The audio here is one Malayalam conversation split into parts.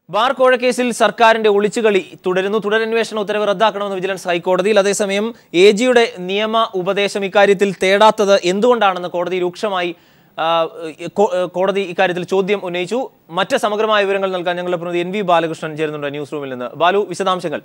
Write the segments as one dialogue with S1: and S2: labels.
S1: ബാർ കോഴക്കേസിൽ സർക്കാരിന്റെ ഒളിച്ചുകളി തുടരുന്നു തുടരന്വേഷണ ഉത്തരവ് റദ്ദാക്കണമെന്ന് വിജിലൻസ് ഹൈക്കോടതിയിൽ അതേസമയം എ ജിയുടെ നിയമ ഉപദേശം ഇക്കാര്യത്തിൽ തേടാത്തത് എന്തുകൊണ്ടാണെന്ന് കോടതി രൂക്ഷമായി ആ, കോ- കോടതി ഇക്കാര്യത്തിൽ ചോദ്യം ഉന്നയിച്ചു മറ്റ് സമഗ്രമായ വിവരങ്ങൾ നൽകാൻ ഞങ്ങളുടെ പ്രതിനിധി എൻ വി ബാലകൃഷ്ണൻ ചേരുന്നുണ്ട് ന്യൂസ് റൂമിൽ നിന്ന് ബാലു വിശദാംശങ്ങൾ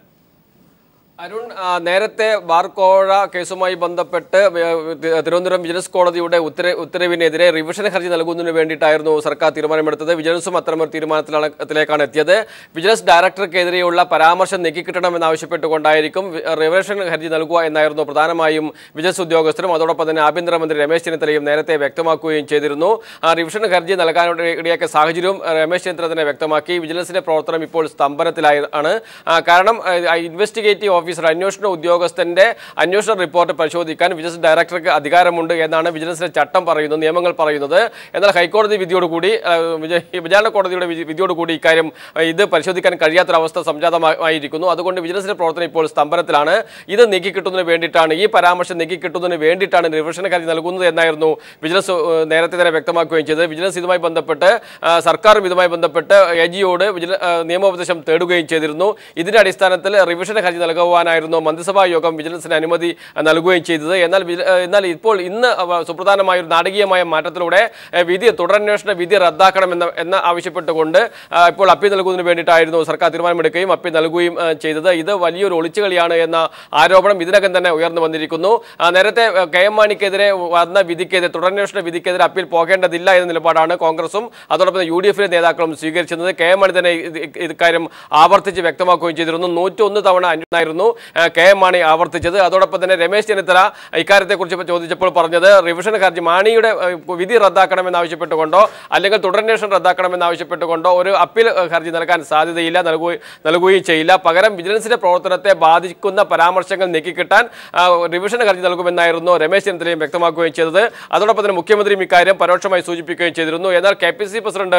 S2: അരുൺ ആ, നേരത്തെ ബാർക്കോഴ കേസുമായി ബന്ധപ്പെട്ട് വേ- തി- തിരുവനന്തപുരം വിജിലൻസ് കോടതിയുടെ ഉത്തര ഉത്തരവിനെതിരെ റിവിഷൻ ഹർജി നൽകുന്നതിന് വേണ്ടിയിട്ടായിരുന്നു സർക്കാർ തീരുമാനമെടുത്തത് വിജിലൻസും അത്തരമൊരു തീരുമാനത്തിലാണ് ത്തിലേക്കാണ് എത്തിയത് വിജിലൻസ് ഡയറക്ടർക്കെതിരെയുള്ള പരാമർശം നീക്കിക്കിട്ടണമെന്നാവശ്യപ്പെട്ടുകൊണ്ടായിരിക്കും വി- റിവിഷൻ ഹർജി നൽകുക എന്നായിരുന്നു പ്രധാനമായും വിജിലൻസ് ഉദ്യോഗസ്ഥരും അതോടൊപ്പം തന്നെ ആഭ്യന്തരമന്ത്രി രമേശ് ചെന്നിത്തലയും നേരത്തെ വ്യക്തമാക്കുകയും ചെയ്തിരുന്നു ആ റിവിഷൻ ഹർജി നൽകാനുള്ള ഇടയാക്കിയ സാഹചര്യവും ആ, രമേശ് ചെന്നിത്തല തന്നെ വ്യക്തമാക്കി വിജിലൻസിന്റെ പ്രവർത്തനം ഇപ്പോൾ സ്തംഭനത്തിലായി ആണ് ആ, കാരണം ഇൻവെസ്റ്റിഗേറ്റീവ് ഓഫീസർ അന്വേഷണ ഉദ്യോഗസ്ഥന്റെ അന്വേഷണ റിപ്പോർട്ട് പരിശോധിക്കാൻ വിജിലൻസ് ഡയറക്ടർക്ക് അധികാരമുണ്ട് എന്നാണ് വിജിലൻസിന്റെ ചട്ടം പറയുന്നത് നിയമങ്ങൾ പറയുന്നത് എന്നാൽ ഹൈക്കോടതി വിധിയോടുകൂടി ആ, വിജ- വിചാരണ കോടതിയുടെ വിധി- വിധിയോടുകൂടി ഇക്കാര്യം ആ, ഇത് പരിശോധിക്കാൻ കഴിയാത്തൊരവസ്ഥ സംജാതമായിരിക്കുന്നു അതുകൊണ്ട് വിജിലൻസിന്റെ പ്രവർത്തനം ഇപ്പോൾ സ്തംഭനത്തിലാണ് ഇത് നീക്കിക്കിട്ടുന്നതിന് വേണ്ടിയിട്ടാണ് ഈ പരാമർശം നീക്കിക്കിട്ടുന്നതിന് വേണ്ടിയിട്ടാണ് റിവിഷൻ ഹർജി നൽകുന്നത് എന്നായിരുന്നു വിജിലൻസ് ഏഹ്, നേരത്തെ തന്നെ വ്യക്തമാക്കുകയും ചെയ്തത് വിജിലൻസ് ഇതുമായി ബന്ധപ്പെട്ട് ആ, സർക്കാരും ഇതുമായി ബന്ധപ്പെട്ട് എ ജിയോട് വിജില ആ, നിയമോപദേശം തേടുകയും ചെയ്തിരുന്നു ഇതിന്റെ അടിസ്ഥാനത്തിൽ റിവിഷൻ ഹർജി നൽകുവാനായിരുന്നു മന്ത്രിസഭാ യോഗം വിജിലൻസിന് അനുമതി ആ, നൽകുകയും ചെയ്തത് എന്നാൽ വിജി- ആ, എന്നാൽ ഇപ്പോൾ ഇന്ന് അവ സുപ്രധാനമായ ഒരു നാടകീയമായ മാറ്റത്തിലൂടെ ആ, വിധി തുടരന്വേഷണ വിധി റദ്ദാക്കണമെന്ന് എന്ന് ആവശ്യപ്പെട്ടുകൊണ്ട് ആ, ഇപ്പോൾ അപ്പീൽ നൽകുന്നതിന് വേണ്ടിയിട്ടായിരുന്നു സർക്കാർ തീരുമാനമെടുക്കുകയും അപ്പീൽ നൽകുകയും ആ, ചെയ്തത് ഇത് വലിയൊരു ഒളിച്ചുകളിയാണ് എന്ന ആരോപണം ഇതിനകം തന്നെ ഉയർന്നു വന്നിരിക്കുന്നു ആ, നേരത്തെ ആ, കെ എം മാണിക്കെതിരെ വന്ന വിധിക്കെതിരെ തുടരന്വേഷണ വിധിക്കെതിരെ അപ്പീൽ പോകേണ്ടതില്ല എന്ന നിലപാടാണ് കോൺഗ്രസും അതോടൊപ്പം യു ഡി എഫിലെ നേതാക്കളും സ്വീകരിച്ചിരുന്നത് കെ എം മാണി തന്നെ ഇത് ഇത് ഇക്കാര്യം ആവർത്തിച്ച് വ്യക്തമാക്കുകയും ചെയ്തിരുന്നു നൂറ്റൊന്ന് തവണ അന്വേഷണമായിരുന്നു ആ, കെ എം മാണി ആവർത്തിച്ചത് അതോടൊപ്പം തന്നെ രമേശ് ചെന്നിത്തല ഇക്കാര്യത്തെക്കുറിച്ച് ചോദിച്ചപ്പോൾ പറഞ്ഞത് റിവിഷൻ ഹർജി മാണിയുടെ ആ, വിധി റദ്ദാക്കണമെന്ന് ആവശ്യപ്പെട്ടുകൊണ്ടോ അല്ലെങ്കിൽ തുടരന്വേഷണം റദ്ദാക്കണമെന്ന് ആവശ്യപ്പെട്ടുകൊണ്ടോ ഒരു അപ്പീൽ ആ, ഹർജി നൽകാൻ സാധ്യതയില്ല നൽകുകയും നൽകുകയും ചെയ്യില്ല പകരം വിജിലൻസിന്റെ പ്രവർത്തനത്തെ ബാധിക്കുന്ന പരാമർശങ്ങൾ നീക്കിക്കിട്ടാൻ ആ, റിവിഷൻ ഹർജി നൽകുമെന്നായിരുന്നു രമേശ് ചെന്നിത്തലയും വ്യക്തമാക്കുകയും ചെയ്തത് അതോടൊപ്പം തന്നെ മുഖ്യമന്ത്രിയും ഇക്കാര്യം പരോക്ഷമായി സൂചിപ്പിക്കുകയും ചെയ്തിരുന്നു എന്നാൽ K P C president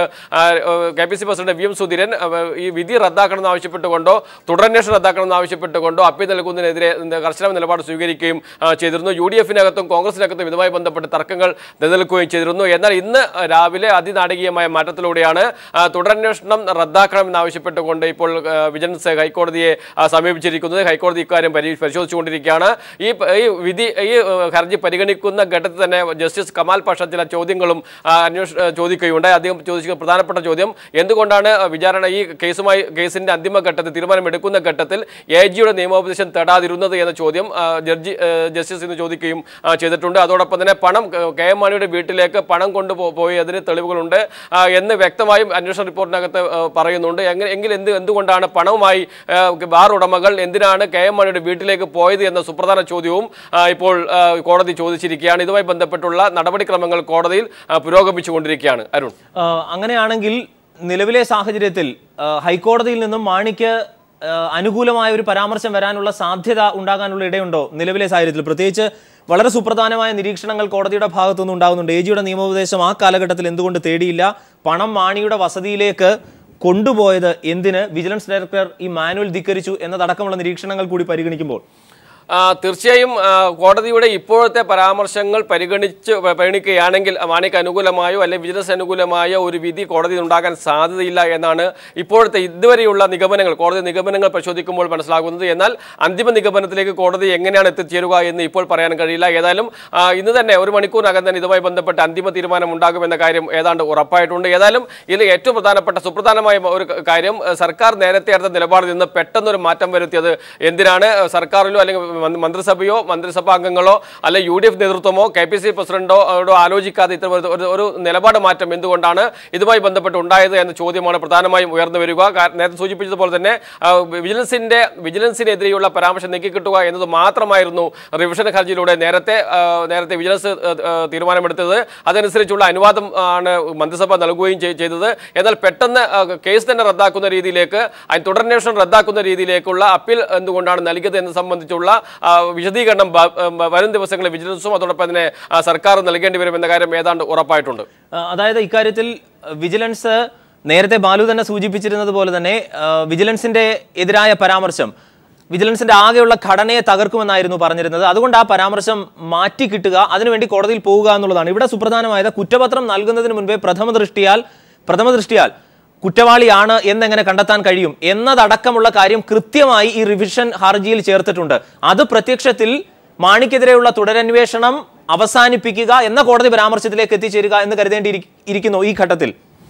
S2: K P C president V M Sudheeran ആ, ഈ വിധി റദ്ദാക്കണമെന്ന് ആവശ്യപ്പെട്ടുകൊണ്ടോ തുടരന്വേഷണം റദ്ദാക്കണമെന്ന് ആവശ്യപ്പെട്ടുകൊണ്ടോ അപ്പീൽ നൽകുന്നതിനെതിരെ കർശന നിലപാട് സ്വീകരിക്കുകയും ആ, ചെയ്തിരുന്നു യു ഡി എഫിനകത്തും കോൺഗ്രസിനകത്തും ഇതുമായി ബന്ധപ്പെട്ട് തർക്കങ്ങൾ നിലനിൽക്കുകയും ചെയ്തിരുന്നു എന്നാൽ ഇന്ന് രാവിലെ അതിനാടകീയമായ മാറ്റത്തിലൂടെയാണ് ആ, തുടരന്വേഷണം റദ്ദാക്കണമെന്ന് ആവശ്യപ്പെട്ടുകൊണ്ട് ഇപ്പോൾ ആ, വിജിലൻസ് ഹൈക്കോടതിയെ ആ, സമീപിച്ചിരിക്കുന്നത് ഹൈക്കോടതി ഇക്കാര്യം പരി പരിശോധിച്ചുകൊണ്ടിരിക്കുകയാണ് ഈ പ- ഈ വിധി ഈ ആ, ഹർജി പരിഗണിക്കുന്ന ഘട്ടത്തിൽ തന്നെ ജസ്റ്റിസ് കമാൽ പാഷ ചില ചോദ്യങ്ങളും ആ, അന്വേഷ ആ, ചോദിക്കുകയുണ്ടായി അദ്ദേഹം ചോദിച്ച പ്രധാനപ്പെട്ട ചോദ്യം എന്തുകൊണ്ടാണ് വിചാരണ ഈ കേസുമായി കേസിന്റെ അന്തിമ ഘട്ടത്തിൽ തീരുമാനമെടുക്കുന്ന ഘട്ടത്തിൽ എ ജിയുടെ നിയമോപദേശം തേടാതിരുന്നത് എന്ന ചോദ്യം ആ, ജഡ്ജി ആ, ജസ്റ്റിസ് ഇന്ന് ചോദിക്കുകയും ആ, ചെയ്തിട്ടുണ്ട് അതോടൊപ്പം തന്നെ പണം ക- കെ എം മാണിയുടെ വീട്ടിലേക്ക് പണം കൊണ്ടുപോയി അതിന് തെളിവുകളുണ്ട് ആ, എന്ന് വ്യക്തമായും അന്വേഷണ റിപ്പോർട്ടിനകത്ത് ആ, പറയുന്നുണ്ട് എങ്ങനെ എങ്കിൽ എന്ത് എന്തുകൊണ്ടാണ് പണവുമായി ആ, ബാർ ഉടമകൾ എന്തിനാണ് കെ എം മാണിയുടെ വീട്ടിലേക്ക് പോയത് എന്ന സുപ്രധാന ചോദ്യവും ആ, ഇപ്പോൾ ആ, കോടതി ചോദിച്ചിരിക്കുകയാണ് ഇതുമായി ബന്ധപ്പെട്ടുള്ള നടപടിക്രമങ്ങൾ കോടതിയിൽ ആ, പുരോഗമിച്ചുകൊണ്ടിരിക്കുകയാണ് അരുൺ
S1: ആ, അങ്ങനെയാണെങ്കിൽ നിലവിലെ സാഹചര്യത്തിൽ ആ, ഹൈക്കോടതിയിൽ നിന്നും മാണിക്ക് ആ, അനുകൂലമായ ഒരു പരാമർശം വരാനുള്ള സാധ്യത ഉണ്ടാകാനുള്ള ഇടയുണ്ടോ നിലവിലെ സാഹചര്യത്തിൽ പ്രത്യേകിച്ച് വളരെ സുപ്രധാനമായ നിരീക്ഷണങ്ങൾ കോടതിയുടെ ഭാഗത്തുനിന്ന് ഉണ്ടാകുന്നുണ്ട് എ ജിയുടെ നിയമോപദേശം ആ കാലഘട്ടത്തിൽ എന്തുകൊണ്ട് തേടിയില്ല പണം മാണിയുടെ വസതിയിലേക്ക് കൊണ്ടുപോയത് എന്തിന് വിജിലൻസ് ഡയറക്ടർ ഈ മാനുവൽ ധിക്കരിച്ചു എന്നതടക്കമുള്ള നിരീക്ഷണങ്ങൾ കൂടി പരിഗണിക്കുമ്പോൾ
S2: ആ, തീർച്ചയായും ആ, കോടതിയുടെ ഇപ്പോഴത്തെ പരാമർശങ്ങൾ പരിഗണിച്ച് പ- പരിഗണിക്കുകയാണെങ്കിൽ മാണിക്ക് അനുകൂലമായോ അല്ലെങ്കിൽ വിജിലൻസ് അനുകൂലമായോ ഒരു വിധി കോടതിയിൽ ഉണ്ടാകാൻ സാധ്യതയില്ല എന്നാണ് ഇപ്പോഴത്തെ ഇതുവരെയുള്ള നിഗമനങ്ങൾ കോടതി നിഗമനങ്ങൾ പരിശോധിക്കുമ്പോൾ മനസ്സിലാകുന്നത് എന്നാൽ അന്തിമ നിഗമനത്തിലേക്ക് കോടതി എങ്ങനെയാണ് എത്തിച്ചേരുക എന്ന് ഇപ്പോൾ പറയാൻ കഴിയില്ല ഏതായാലും ആ, ഇന്ന് തന്നെ ഒരു മണിക്കൂറിനകം തന്നെ ഇതുമായി ബന്ധപ്പെട്ട് അന്തിമ തീരുമാനം ഉണ്ടാകുമെന്ന കാര്യം ഏതാണ്ട് ഉറപ്പായിട്ടുണ്ട് ഏതായാലും ഇതിൽ ഏറ്റവും പ്രധാനപ്പെട്ട സുപ്രധാനമായ ഒരു ക- കാര്യം ഏഹ്, സർക്കാർ നേരത്തെ എടുത്ത നിലപാടിൽ നിന്ന് പെട്ടെന്നൊരു മാറ്റം വരുത്തിയത് എന്തിനാണ് ഏഹ്, സർക്കാരിലോ അല്ലെങ്കിൽ മന്ത്രി- മന്ത്രിസഭയോ മന്ത്രിസഭാ അംഗങ്ങളോ അല്ലെങ്കിൽ യു ഡി എഫ് നേതൃത്വമോ കെ പി സി പ്രസിഡന്റോ അവരോടോ ആലോചിക്കാതെ ഇത്തരം ഒരു- ഒരു- ഒരു നിലപാട് മാറ്റം എന്തുകൊണ്ടാണ് ഇതുമായി ബന്ധപ്പെട്ട് ഉണ്ടായത് എന്ന ചോദ്യമാണ് പ്രധാനമായും ഉയർന്നു വരിക കാ- നേരത്തെ സൂചിപ്പിച്ചതുപോലെ തന്നെ ആ, വിജിലൻസിന്റെ വിജിലൻസിനെതിരെയുള്ള പരാമർശം നീക്കിക്കിട്ടുക എന്നത് മാത്രമായിരുന്നു റിവിഷൻ ഹർജിയിലൂടെ നേരത്തെ ആ, നേരത്തെ വിജിലൻസ് ആ, ആ, തീരുമാനമെടുത്തത് അതനുസരിച്ചുള്ള അനുവാദം ആണ് മന്ത്രിസഭ നൽകുകയും ചെയ്- ചെയ്തത് എന്നാൽ പെട്ടെന്ന് ആ, കേസ് തന്നെ റദ്ദാക്കുന്ന രീതിയിലേക്ക് അതിന് തുടരന്വേഷണം റദ്ദാക്കുന്ന രീതിയിലേക്കുള്ള അപ്പീൽ എന്തുകൊണ്ടാണ് നൽകിയത് എന്ന് സംബന്ധിച്ചുള്ള ആ, വിശദീകരണം ബ- ബ- വരും ദിവസങ്ങളിൽ വിജിലൻസും അതോടൊപ്പം തന്നെ ആ, സർക്കാർ നൽകേണ്ടി വരുമെന്ന കാര്യം ഏതാണ്ട് ഉറപ്പായിട്ടുണ്ട്
S1: ആ, അതായത് ഇക്കാര്യത്തിൽ വിജിലൻസ് നേരത്തെ ബാലു തന്നെ സൂചിപ്പിച്ചിരുന്നത് പോലെ തന്നെ ആ, വിജിലൻസിന്റെ എതിരായ പരാമർശം വിജിലൻസിന്റെ ആകെയുള്ള ഘടനയെ തകർക്കുമെന്നായിരുന്നു പറഞ്ഞിരുന്നത് അതുകൊണ്ട് ആ പരാമർശം മാറ്റി കിട്ടുക അതിനുവേണ്ടി കോടതിയിൽ പോവുക എന്നുള്ളതാണ് ഇവിടെ സുപ്രധാനമായത് കുറ്റപത്രം നൽകുന്നതിന് മുൻപേ പ്രഥമ ദൃഷ്ടിയാൽ പ്രഥമ ദൃഷ്ടിയാൽ കുറ്റവാളിയാണ് എന്നെങ്ങനെ കണ്ടെത്താൻ കഴിയും എന്നതടക്കമുള്ള കാര്യം കൃത്യമായി ഈ റിവിഷൻ ഹർജിയിൽ ചേർത്തിട്ടുണ്ട് അത് പ്രത്യക്ഷത്തിൽ മാണിക്കെതിരെയുള്ള തുടരന്വേഷണം അവസാനിപ്പിക്കുക എന്ന കോടതി പരാമർശത്തിലേക്ക് എത്തിച്ചേരുക എന്ന് കരുതേണ്ടിയിരിക്കുന്നു ഈ ഘട്ടത്തിൽ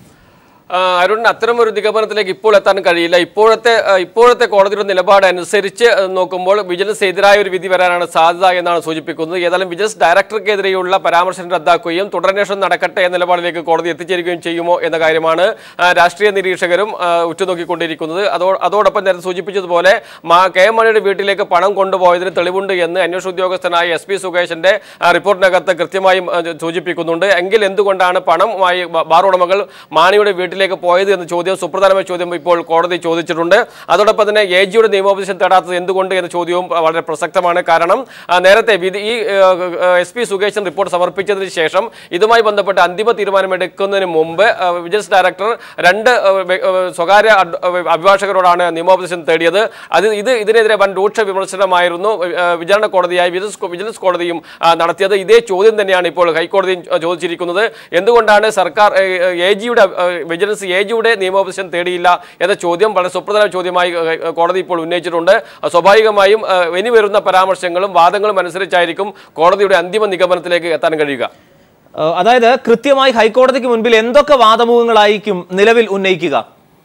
S2: ആ, അരുൺ അത്തരം ഒരു നിഗമനത്തിലേക്ക് ഇപ്പോൾ എത്താൻ കഴിയില്ല ഇപ്പോഴത്തെ ആ, ഇപ്പോഴത്തെ കോടതിയുടെ നിലപാട് അനുസരിച്ച് ആ, നോക്കുമ്പോൾ വിജിലൻസ് എതിരായ ഒരു വിധി വരാനാണ് സാധ്യത എന്നാണ് സൂചിപ്പിക്കുന്നത് ഏതായാലും വിജിലൻസ് ഡയറക്ടർക്കെതിരെയുള്ള പരാമർശം റദ്ദാക്കുകയും തുടരന്വേഷണം നടക്കട്ടെ എന്ന നിലപാടിലേക്ക് കോടതി എത്തിച്ചേരുകയും ചെയ്യുമോ എന്ന കാര്യമാണ് ആ, രാഷ്ട്രീയ നിരീക്ഷകരും ആ, ഉറ്റുനോക്കിക്കൊണ്ടിരിക്കുന്നത് അതോ അതോടൊപ്പം നേരത്തെ സൂചിപ്പിച്ചതുപോലെ മാ- കെ എം മണിയുടെ വീട്ടിലേക്ക് പണം കൊണ്ടുപോയതിന് തെളിവുണ്ട് എന്ന് അന്വേഷണ ഉദ്യോഗസ്ഥനായ എസ് പി സുകേഷിന്റെ ആ, റിപ്പോർട്ടിനകത്ത് കൃത്യമായും ആ, സൂചിപ്പിക്കുന്നുണ്ട് എങ്കിൽ എന്തുകൊണ്ടാണ് പണമായി ബ- ബാർ ഉടമകൾ മാണിയുടെ വീട്ടിലേക്ക് പോയത് എന്ന ചോദ്യം സുപ്രധാനമായ ചോദ്യം ഇപ്പോൾ കോടതി ചോദിച്ചിട്ടുണ്ട് അതോടൊപ്പം തന്നെ എ ജിയുടെ നിയമോപദേശം തേടാത്തത് എന്തുകൊണ്ട് എന്ന ചോദ്യവും വളരെ പ്രസക്തമാണ് കാരണം ആ, നേരത്തെ വിധി ഈ എസ് പി സുകേശൻ റിപ്പോർട്ട് സമർപ്പിച്ചതിന് ശേഷം ഇതുമായി ബന്ധപ്പെട്ട് അന്തിമ തീരുമാനമെടുക്കുന്നതിന് മുമ്പ് ആ, വിജിലൻസ് ഡയറക്ടർ രണ്ട് ആ, വ്യ- ആ, സ്വകാര്യ അഡ്- ആ, അഭിഭാഷകരോടാണ് നിയമോപദേശം തേടിയത് അത് ഇത് ഇതിനെതിരെ വൻ രൂക്ഷ വിമർശനമായിരുന്നു ആ, വിചാരണ കോടതിയായി വിജിലൻസ് കോ- വിജിലൻസ് കോടതിയും ആ, നടത്തിയത് ഇതേ ചോദ്യം തന്നെയാണ് ഇപ്പോൾ ഹൈക്കോടതിയും ആ, ചോദിച്ചിരിക്കുന്നത് എന്തുകൊണ്ടാണ് സർക്കാർ എ ജിയുടെ വിജിലൻസ് എ ജിയുടെ നിയമോപദേശം തേടിയില്ല എന്ന ചോദ്യം വളരെ സുപ്രധാന ചോദ്യമായി ആ, കോടതി ഇപ്പോൾ ഉന്നയിച്ചിട്ടുണ്ട് ആ, സ്വാഭാവികമായും ആ, ഇനി വരുന്ന പരാമർശങ്ങളും വാദങ്ങളും അനുസരിച്ചായിരിക്കും കോടതിയുടെ അന്തിമ നിഗമനത്തിലേക്ക് എത്താൻ കഴിയുക
S1: ഏഹ് അതായത് കൃത്യമായി ഹൈക്കോടതിക്ക് മുൻപിൽ എന്തൊക്കെ വാദമുഖങ്ങളായിരിക്കും നിലവിൽ ഉന്നയിക്കുക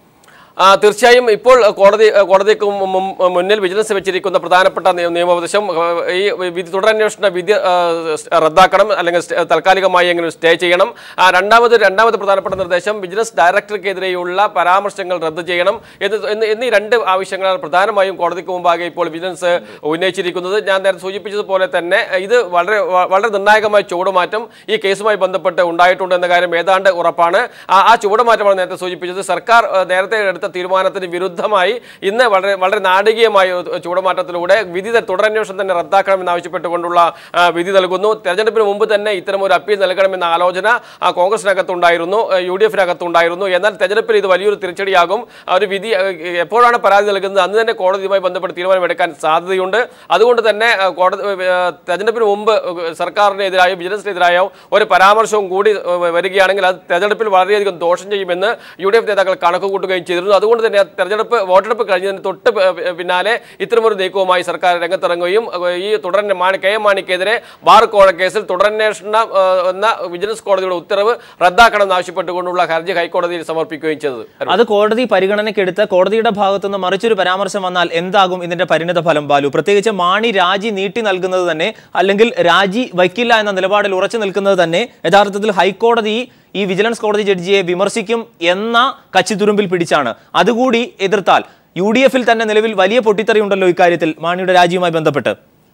S2: ആ, തീർച്ചയായും ഇപ്പോൾ കോടതി കോടതിക്ക് മു- മു- മുന്നിൽ വിജിലൻസ് വെച്ചിരിക്കുന്ന പ്രധാനപ്പെട്ട നിയ- നിയമോപദേശം ആ, ഈ വിധി തുടരന്വേഷണ വിധി ആ, റദ്ദാക്കണം അല്ലെങ്കിൽ സ്റ്റേ- താൽക്കാലികമായി എങ്ങനെ സ്റ്റേ ചെയ്യണം ആ, രണ്ടാമത് രണ്ടാമത് പ്രധാനപ്പെട്ട നിർദ്ദേശം വിജിലൻസ് ഡയറക്ടർക്കെതിരെയുള്ള പരാമർശങ്ങൾ റദ്ദ് ചെയ്യണം എന്ന് എന്ന് എന്നീ രണ്ട് ആവശ്യങ്ങളാണ് പ്രധാനമായും കോടതിക്ക് മുമ്പാകെ ഇപ്പോൾ വിജിലൻസ് ഉന്നയിച്ചിരിക്കുന്നത് ഞാൻ നേരത്തെ സൂചിപ്പിച്ചതുപോലെ തന്നെ ഇത് വളരെ വ- വളരെ നിർണായകമായ ചുവടുമാറ്റം ഈ കേസുമായി ബന്ധപ്പെട്ട് ഉണ്ടായിട്ടുണ്ട് എന്ന കാര്യം ഏതാണ്ട് ഉറപ്പാണ് ആ ആ ചുവടുമാറ്റമാണ് നേരത്തെ സൂചിപ്പിച്ചത് സർക്കാർ ആ, നേരത്തെ എടുത്ത തീരുമാനത്തിന് വിരുദ്ധമായി ഇന്ന് വളരെ വളരെ നാടകീയമായ ഒരു ചുവടുമാറ്റത്തിലൂടെ വിധി ത- തുടരന്വേഷണം തന്നെ റദ്ദാക്കണമെന്ന് ആവശ്യപ്പെട്ടുകൊണ്ടുള്ള ആ, വിധി നൽകുന്നു തെരഞ്ഞെടുപ്പിന് മുമ്പ് തന്നെ ഇത്തരം ഒരു അപ്പീൽ നൽകണമെന്ന ആലോചന ആ, കോൺഗ്രസിനകത്തുണ്ടായിരുന്നു ആ, യു ഡി എഫിനകത്തുണ്ടായിരുന്നു എന്നാൽ തെരഞ്ഞെടുപ്പിൽ ഇത് വലിയൊരു തിരിച്ചടിയാകും ആ ഒരു വിധി ആ, എപ്പോഴാണ് പരാതി നൽകുന്നത് അന്ന് തന്നെ കോടതിയുമായി ബന്ധപ്പെട്ട് തീരുമാനമെടുക്കാൻ സാധ്യതയുണ്ട് അതുകൊണ്ട് തന്നെ ആ, കോടതി ആ, തെരഞ്ഞെടുപ്പിന് മുമ്പ് സർക്കാരിനെതിരായോ വിജിലൻസിനെതിരായോ ഒരു പരാമർശവും കൂടി ആ, വരികയാണെങ്കിൽ അത് തെരഞ്ഞെടുപ്പിൽ വളരെയധികം ദോഷം ചെയ്യുമെന്ന് യു ഡി എഫ് നേതാക്കൾ കണക്ക് കൂട്ടുകയും ചെയ്തിരുന്നു അതുകൊണ്ട് തന്നെ തെരഞ്ഞെടുപ്പ് വോട്ടെടുപ്പ് കഴിഞ്ഞതിന് തൊട്ട് പ- പിന്നാലെ ഇത്തരമൊരു നീക്കവുമായി സർക്കാർ രംഗത്തിറങ്ങുകയും അഹ് ഈ തുടരന്നെ മാണി കെ എം മാണിക്കെതിരെ ബാർ കോഴ കേസിൽ തുടരന്വേഷണം ആഹ്, എന്ന വിജിലൻസ് കോടതിയുടെ ഉത്തരവ് റദ്ദാക്കണമെന്ന് ആവശ്യപ്പെട്ടുകൊണ്ടുള്ള ഹർജി ഹൈക്കോടതിയിൽ സമർപ്പിക്കുകയും ചെയ്തത്
S1: അത് കോടതി പരിഗണനയ്ക്കെടുത്ത് കോടതിയുടെ ഭാഗത്തുനിന്ന് മറിച്ചൊരു പരാമർശം വന്നാൽ എന്താകും ഇതിന്റെ പരിണിത ഫലം ബാലു പ്രത്യേകിച്ച് മാണി രാജി നീട്ടി നൽകുന്നത് തന്നെ അല്ലെങ്കിൽ രാജി വയ്ക്കില്ല എന്ന നിലപാടിൽ ഉറച്ചു നിൽക്കുന്നത് തന്നെ യഥാർത്ഥത്തിൽ ഹൈക്കോടതി ഈ വിജിലൻസ് കോടതി ജഡ്ജിയെ വിമർശിക്കും എന്ന കച്ചിത്തുരുമ്പിൽ പിടിച്ചാണ് അതുകൂടി എതിർത്താൽ യു ഡി എഫിൽ തന്നെ നിലവിൽ വലിയ പൊട്ടിത്തെറി ഉണ്ടല്ലോ ഇക്കാര്യത്തിൽ മാണിയുടെ രാജിയുമായി ബന്ധപ്പെട്ട്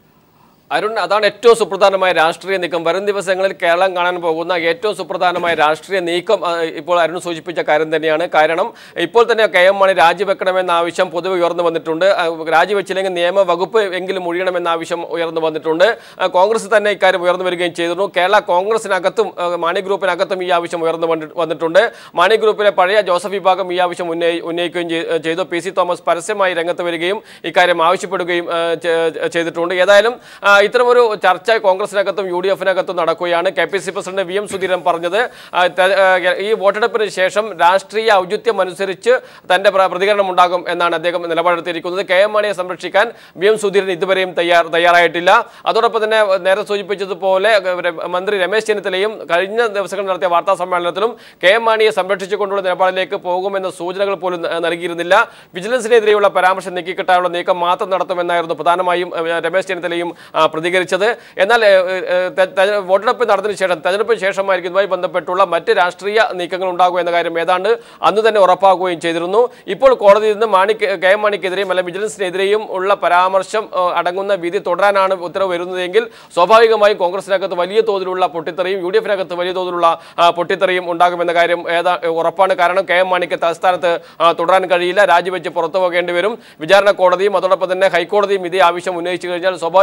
S2: അരുൺ അതാണ് ഏറ്റവും സുപ്രധാനമായ രാഷ്ട്രീയ നീക്കം വരും ദിവസങ്ങളിൽ കേരളം കാണാൻ പോകുന്ന ഏറ്റവും സുപ്രധാനമായ രാഷ്ട്രീയ നീക്കം ആ, ഇപ്പോൾ അരുൺ സൂചിപ്പിച്ച കാര്യം തന്നെയാണ് കാരണം ഇപ്പോൾ തന്നെ കെ എം മണി രാജിവെക്കണമെന്ന ആവശ്യം പൊതുവെ ഉയർന്നു വന്നിട്ടുണ്ട് ആ, രാജിവെച്ചില്ലെങ്കിൽ നിയമവകുപ്പ് എങ്കിലും ഒഴിയണമെന്ന ആവശ്യം ഉയർന്നു വന്നിട്ടുണ്ട് ആ, കോൺഗ്രസ് തന്നെ ഇക്കാര്യം ഉയർന്നു വരികയും ചെയ്തിരുന്നു കേരള കോൺഗ്രസിനകത്തും ആ, മാണി ഗ്രൂപ്പിനകത്തും ഈ ആവശ്യം ഉയർന്നു വന്നി- വന്നിട്ടുണ്ട് മാണി ഗ്രൂപ്പിലെ പഴയ ജോസഫ് വിഭാഗം ഈ ആവശ്യം ഉന്നയി ഉന്നയിക്കുകയും ചെയ്- ചെയ്തു പി സി തോമസ് പരസ്യമായി രംഗത്ത് വരികയും ഇക്കാര്യം ആവശ്യപ്പെടുകയും ആ, ചെ- ചെയ്തിട്ടുണ്ട് ഏതായാലും ആ, ഇത്തരമൊരു ചർച്ച കോൺഗ്രസിനകത്തും യു ഡി എഫിനകത്തും നടക്കുകയാണ് K P C president V M Sudheeran പറഞ്ഞത് ആ, ത- ആ, ഈ വോട്ടെടുപ്പിന് ശേഷം രാഷ്ട്രീയ ഔചിത്യം അനുസരിച്ച് തന്റെ പ്ര- പ്രതികരണം ഉണ്ടാകും എന്നാണ് അദ്ദേഹം നിലപാടെടുത്തിരിക്കുന്നത് കെ എം മാണിയെ സംരക്ഷിക്കാൻ വി എം സുധീരൻ ഇതുവരെയും തയ്യാർ തയ്യാറായിട്ടില്ല അതോടൊപ്പം തന്നെ നേരെ സൂചിപ്പിച്ചതുപോലെ ര- മന്ത്രി രമേശ് ചെന്നിത്തലയും കഴിഞ്ഞ ദിവസങ്ങളിൽ നടത്തിയ വാർത്താ സമ്മേളനത്തിലും കെ എം മാണിയെ സംരക്ഷിച്ചുകൊണ്ടുള്ള നിലപാടിലേക്ക് പോകുമെന്ന സൂചനകൾ പോലും ന- നൽകിയിരുന്നില്ല വിജിലൻസിനെതിരെയുള്ള പരാമർശം നീക്കിക്കിട്ടാനുള്ള നീക്കം മാത്രം നടത്തുമെന്നായിരുന്നു പ്രധാനമായും ഏഹ്, രമേശ് ചെന്നിത്തലയും ആ, പ്രതികരിച്ചത് എന്നാൽ ഏഹ്, ഏഹ്, തെ- തെ- വോട്ടെടുപ്പ് നടന്നതിന് ശേഷം തെരഞ്ഞെടുപ്പിന് ശേഷമായിരിക്കും ഇതുമായി ബന്ധപ്പെട്ടുള്ള മറ്റ് രാഷ്ട്രീയ നീക്കങ്ങൾ ഉണ്ടാകും എന്ന കാര്യം ഏതാണ്ട് അന്ന് തന്നെ ഉറപ്പാക്കുകയും ചെയ്തിരുന്നു ഇപ്പോൾ കോടതിയിൽ നിന്ന് മാണി കെ എം മാണിക്കെതിരെയും അല്ലെങ്കിൽ വിജിലൻസിനെതിരെയും ഉള്ള പരാമർശം ഏഹ്, അടങ്ങുന്ന വിധി തുടരാനാണ് ഉത്തരവ് വരുന്നതെങ്കിൽ സ്വാഭാവികമായും കോൺഗ്രസിനകത്ത് വലിയ തോതിലുള്ള പൊട്ടിത്തെറിയും യു ഡി എഫിനകത്ത് വലിയ തോതിലുള്ള ആ, പൊട്ടിത്തെറിയും ഉണ്ടാകുമെന്ന കാര്യം ഏതാ ഉറപ്പാണ് കാരണം കെ എം മാണിക്ക് തലസ്ഥാനത്ത് ആ, തുടരാൻ കഴിയില്ല രാജിവെച്ച് പുറത്തു പോകേണ്ടി വരും വിചാരണ കോടതിയും അതോടൊപ്പം തന്നെ ഹൈക്കോടതിയും ഇതേ ആവശ്യം ഉന്നയിച്ചു കഴിഞ്ഞാൽ സ്വാഭാവികമായും കെ എം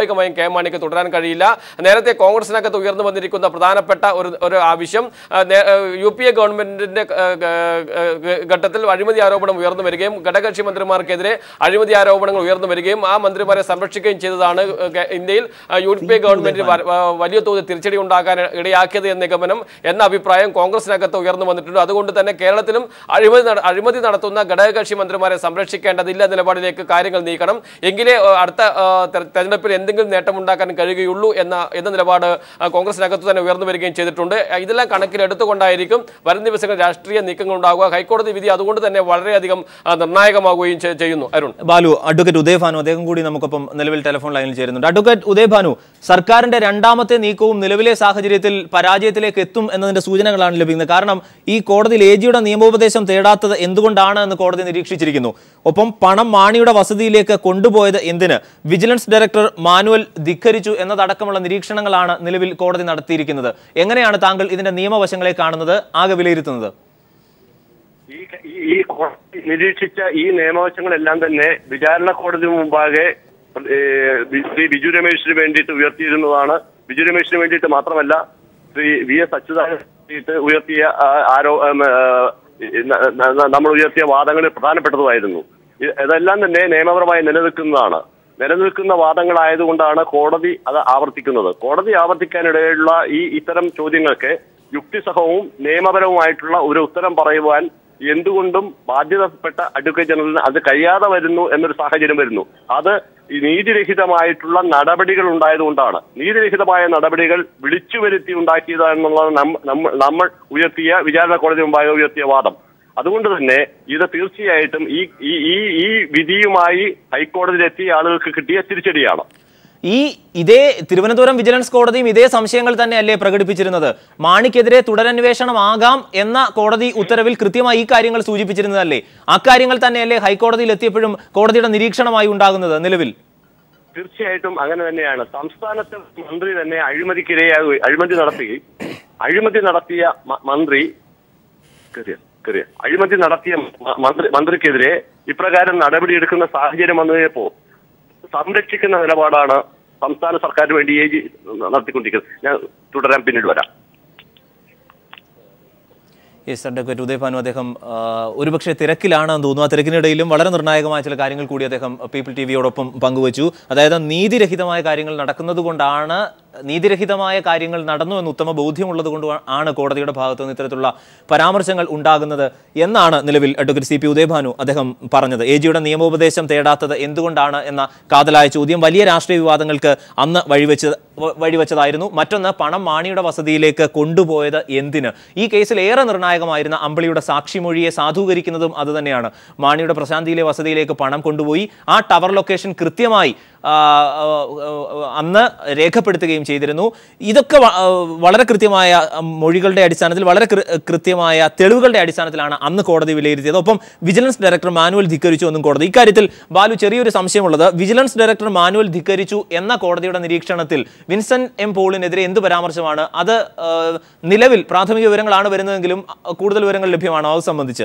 S2: മാണിക്ക് തുടരാൻ കഴിയില്ല നേരത്തെ കോൺഗ്രസിനകത്ത് ഉയർന്നു വന്നിരിക്കുന്ന പ്രധാനപ്പെട്ട ഒരു ഒരു ആവശ്യം ആ, നേ- ആ, യു പി എ ഗവൺമെന്റിന്റെ ആ, ആ, ആ, ഘട്ടത്തിൽ അഴിമതി ആരോപണം ഉയർന്നു വരികയും ഘടകകക്ഷി മന്ത്രിമാർക്കെതിരെ അഴിമതി ആരോപണങ്ങൾ ഉയർന്നു വരികയും ആ മന്ത്രിമാരെ സംരക്ഷിക്കുകയും ചെയ്തതാണ് ഗ- ഇന്ത്യയിൽ ആ, യു പി എ ഗവൺമെന്റിന് വ- വ- വലിയ തോതിൽ തിരിച്ചടി ഉണ്ടാക്കാൻ ഇടയാക്കിയത് എന്ന നിഗമനം എന്ന അഭിപ്രായം കോൺഗ്രസിനകത്ത് ഉയർന്നു വന്നിട്ടുണ്ട് അതുകൊണ്ട് തന്നെ കേരളത്തിലും അഴിമതി നട- അഴിമതി നടത്തുന്ന ഘടകകക്ഷി മന്ത്രിമാരെ സംരക്ഷിക്കേണ്ടതില്ല നിലപാടിലേക്ക് കാര്യങ്ങൾ നീക്കണം എങ്കിലേ ആ, അടുത്ത ആ, തെര- തെരഞ്ഞെടുപ്പിൽ എന്തെങ്കിലും നേട്ടമുണ്ടാക്കാൻ കഴിയുകയുള്ളൂ എന്ന എന്ന നിലപാട് ആ, കോൺഗ്രസിനകത്ത് തന്നെ ഉയർന്നു വരികയും ചെയ്തിട്ടുണ്ട് ആ, ഇതെല്ലാം കണക്കിലെടുത്തുകൊണ്ടായിരിക്കും വരും ദിവസങ്ങളിൽ രാഷ്ട്രീയ നീക്കങ്ങൾ ഉണ്ടാകുക ഹൈക്കോടതി വിധി അതുകൊണ്ട് തന്നെ വളരെയധികം ആ, നിർണായകമാകുകയും ചെ- ചെയ്യുന്നു അരുൺ
S1: ബാലു അഡ്വക്കേറ്റ് ഉദയഭാനു അദ്ദേഹം കൂടി നമുക്കൊപ്പം നിലവിൽ ടെലിഫോൺ ലൈനിൽ ചേരുന്നുണ്ട് അഡ്വക്കേറ്റ് ഉദയഭാനു സർക്കാരിന്റെ രണ്ടാമത്തെ നീക്കവും നിലവിലെ സാഹചര്യത്തിൽ പരാജയത്തിലേക്ക് എത്തും എന്നതിന്റെ സൂചനകളാണ് ലഭിക്കുന്നത് കാരണം ഈ കോടതിയിൽ എ ജിയുടെ നിയമോപദേശം തേടാത്തത് എന്തുകൊണ്ടാണ് എന്ന് കോടതി നിരീക്ഷിച്ചിരിക്കുന്നു ഒപ്പം പണം മാണിയുടെ വസതിയിലേക്ക് കൊണ്ടുപോയത് എന്തിന് വിജിലൻസ് ഡയറക്ടർ മാനുവൽ ധിക്കരിച്ചു എന്നതടക്കമുള്ള നിരീക്ഷണങ്ങളാണ് നിലവിൽ കോടതി നടത്തിയിരിക്കുന്നത് എങ്ങനെയാണ് താങ്കൾ ഇതിന്റെ നിയമവശങ്ങളെ കാണുന്നത് ആകെ വിലയിരുത്തുന്നത്
S3: ഈ ഈ- ഈ കോടതി നിരീക്ഷിച്ച ഈ നിയമവശങ്ങളെല്ലാം തന്നെ വിചാരണ കോടതി മുമ്പാകെ ഏഹ്, ബി- ശ്രീ ബിജു രമേശിന് വേണ്ടിയിട്ട് ഉയർത്തിയിരുന്നതാണ് ബിജു രമേശിന് വേണ്ടിയിട്ട് മാത്രമല്ല ശ്രീ വി എസ് അച്യുതാനന്ദൻ വേണ്ടിയിട്ട് ഉയർത്തിയ ആ, ആരോ ഉം, ആ, ന- ന- നമ്മൾ ഉയർത്തിയ വാദങ്ങളിൽ പ്രധാനപ്പെട്ടതുമായിരുന്നു ഇ- ഇതെല്ലാം തന്നെ നിയമപരമായി നിലനിൽക്കുന്നതാണ് നിലനിൽക്കുന്ന വാദങ്ങളായതുകൊണ്ടാണ് കോടതി അത് ആവർത്തിക്കുന്നത് കോടതി ആവർത്തിക്കാനിടയുള്ള ഈ ഇത്തരം ചോദ്യങ്ങൾക്ക് യുക്തിസഹവും നിയമപരവുമായിട്ടുള്ള ഒരു ഉത്തരം പറയുവാൻ എന്തുകൊണ്ടും ബാധ്യതപ്പെട്ട അഡ്വക്കേറ്റ് ജനറലിന് അത് കഴിയാതെ വരുന്നു എന്നൊരു സാഹചര്യം വരുന്നു അത് ഈ നീതിരഹിതമായിട്ടുള്ള നടപടികൾ ഉണ്ടായതുകൊണ്ടാണ് നീതിരഹിതമായ നടപടികൾ വിളിച്ചു വരുത്തി ഉണ്ടാക്കിയതാണെന്നുള്ളത് നമ്മ- നമ്മ- നമ്മൾ ഉയർത്തിയ വിചാരണ കോടതി മുമ്പാകെ ഉയർത്തിയ വാദം അതുകൊണ്ട് തന്നെ ഇത് തീർച്ചയായിട്ടും ഈ ഈ ഈ ഈ വിധിയുമായി ഹൈക്കോടതിയിലെത്തിയ ആളുകൾക്ക് കിട്ടിയ തിരിച്ചടിയാണ്
S1: ഈ ഇതേ തിരുവനന്തപുരം വിജിലൻസ് കോടതിയും ഇതേ സംശയങ്ങൾ തന്നെയല്ലേ പ്രകടിപ്പിച്ചിരുന്നത് മാണിക്കെതിരെ തുടരന്വേഷണം ആകാം എന്ന കോടതി ഉത്തരവിൽ കൃത്യമായി ഈ കാര്യങ്ങൾ സൂചിപ്പിച്ചിരുന്നതല്ലേ അക്കാര്യങ്ങൾ തന്നെയല്ലേ ഹൈക്കോടതിയിൽ എത്തിയപ്പോഴും കോടതിയുടെ നിരീക്ഷണമായി ഉണ്ടാകുന്നത് നിലവിൽ
S3: തീർച്ചയായിട്ടും അങ്ങനെ തന്നെയാണ് സംസ്ഥാനത്തെ മന്ത്രി തന്നെ അഴിമതിക്കിരയാകുകയും അഴിമതി നടത്തുകയും അഴിമതി നടത്തിയ മ- മന്ത്രി കേറിയോ? കേറിയോ? അഴിമതി നടത്തിയ മ- മന്ത്രി മന്ത്രിക്കെതിരെ ഇപ്രകാരം നടപടിയെടുക്കുന്ന സാഹചര്യം വന്നു കഴിഞ്ഞപ്പോ സംരക്ഷിക്കുന്ന നിലപാടാണ് സംസ്ഥാന സർക്കാരിന് വേണ്ടി ഏജി നടത്തിക്കൊണ്ടിരിക്കുന്നത് ഞാൻ തുടരാൻ പിന്നീട് വരാം
S1: യെസ് അഡ്വക്കേറ്റ് ഉദയഭാനു അദ്ദേഹം ആ, ഒരുപക്ഷെ തിരക്കിലാണെന്ന് തോന്നുന്നു ആ തിരക്കിനിടയിലും വളരെ നിർണായകമായ ചില കാര്യങ്ങൾ കൂടി അദ്ദേഹം പീപ്പിൾ ടി വിയോടൊപ്പം പങ്കുവച്ചു അതായത് നീതിരഹിതമായ കാര്യങ്ങൾ നടക്കുന്നത് കൊണ്ടാണ് നീതിരഹിതമായ കാര്യങ്ങൾ നടന്നു എന്ന് ഉത്തമ ബോധ്യമുള്ളത് കൊണ്ട് ആണ് കോടതിയുടെ ഭാഗത്തു നിന്ന് ഇത്തരത്തിലുള്ള പരാമർശങ്ങൾ ഉണ്ടാകുന്നത് എന്നാണ് നിലവിൽ അഡ്വക്കേറ്റ് സി പി ഉദയഭാനു അദ്ദേഹം പറഞ്ഞത് എ ജിയുടെ നിയമോപദേശം തേടാത്തത് എന്തുകൊണ്ടാണ് എന്ന കാതലായ ചോദ്യം വലിയ രാഷ്ട്രീയ വിവാദങ്ങൾക്ക് അന്ന് വഴിവെച്ച് വ- വഴിവെച്ചതായിരുന്നു മറ്റൊന്ന് പണം മാണിയുടെ വസതിയിലേക്ക് കൊണ്ടുപോയത് എന്തിന് ഈ കേസിൽ ഏറെ നിർണായകമായിരുന്ന അമ്പിളിയുടെ സാക്ഷിമൊഴിയെ സാധൂകരിക്കുന്നതും അതുതന്നെയാണ് മാണിയുടെ പ്രശാന്തിയിലെ വസതിയിലേക്ക് പണം കൊണ്ടുപോയി ആ ടവർ ലൊക്കേഷൻ കൃത്യമായി ആ, ആ, ആ, അന്ന് രേഖപ്പെടുത്തുകയും ചെയ്തിരുന്നു ഇതൊക്കെ വ- ആ, വളരെ കൃത്യമായ ഉം, മൊഴികളുടെ അടിസ്ഥാനത്തിൽ വളരെ കൃ- കൃത്യമായ തെളിവുകളുടെ അടിസ്ഥാനത്തിലാണ് അന്ന് കോടതി വിലയിരുത്തിയത് ഒപ്പം വിജിലൻസ് ഡയറക്ടർ മാനുവൽ ധിക്കരിച്ചു എന്നും കോടതി ഇക്കാര്യത്തിൽ ബാലു ചെറിയൊരു സംശയമുള്ളത് വിജിലൻസ് ഡയറക്ടർ മാനുവൽ ധിക്കരിച്ചു എന്ന കോടതിയുടെ നിരീക്ഷണത്തിൽ വിൻസെന്റ് എം പോളിനെതിരെ എന്ത് പരാമർശമാണ് അത് ആ, നിലവിൽ പ്രാഥമിക വിവരങ്ങളാണ് വരുന്നതെങ്കിലും ആ, കൂടുതൽ വിവരങ്ങൾ ലഭ്യമാണോ അത് സംബന്ധിച്ച്